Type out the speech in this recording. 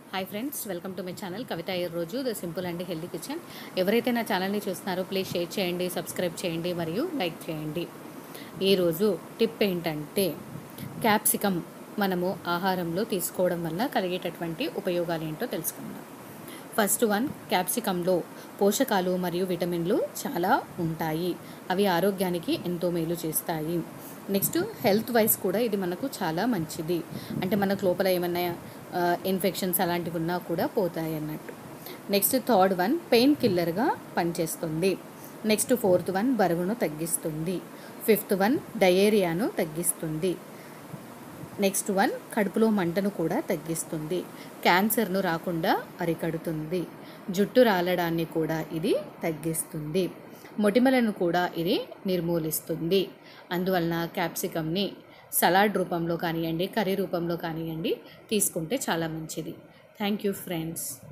hi friends welcome to my channel Kavitha ఈ రోజు the simple and healthy kitchen ఎవరైతే నా ఛానల్ని చూస్తున్నారో ప్లీజ్ షేర్ చేయండి సబ్స్క్రైబ్ చేయండి మరియు లైక్ చేయండి ఈరోజు టిప్ ఏంటంటే క్యాప్సికమ్ మనము ఆహారంలో తీసుకోవడం వల్ల కలిగేటటువంటి ఉపయోగాలు ఏంటో తెలుసుకుందాం ఫస్ట్ వన్ క్యాప్సికంలో పోషకాలు మరియు విటమిన్లు చాలా ఉంటాయి అవి ఆరోగ్యానికి ఎంతో మేలు చేస్తాయి నెక్స్ట్ హెల్త్ వైజ్ కూడా ఇది మనకు చాలా మంచిది అంటే మనకు లోపల ఏమైనా ఇన్ఫెక్షన్స్ అలాంటివి ఉన్నా కూడా పోతాయి అన్నట్టు నెక్స్ట్ థర్డ్ వన్ పెయిన్ కిల్లర్గా పనిచేస్తుంది నెక్స్ట్ ఫోర్త్ వన్ బరువును తగ్గిస్తుంది ఫిఫ్త్ వన్ డయేరియాను తగ్గిస్తుంది నెక్స్ట్ వన్ కడుపులో మంటను కూడా తగ్గిస్తుంది క్యాన్సర్ను రాకుండా అరికడుతుంది జుట్టు రాలడాన్ని కూడా ఇది తగ్గిస్తుంది మొటిమలను కూడా ఇది నిర్మూలిస్తుంది అందువలన క్యాప్సికమ్ని సలాడ్ రూపంలో కానివ్వండి కర్రీ రూపంలో కానివ్వండి తీసుకుంటే చాలా మంచిది థ్యాంక్ యూ ఫ్రెండ్స్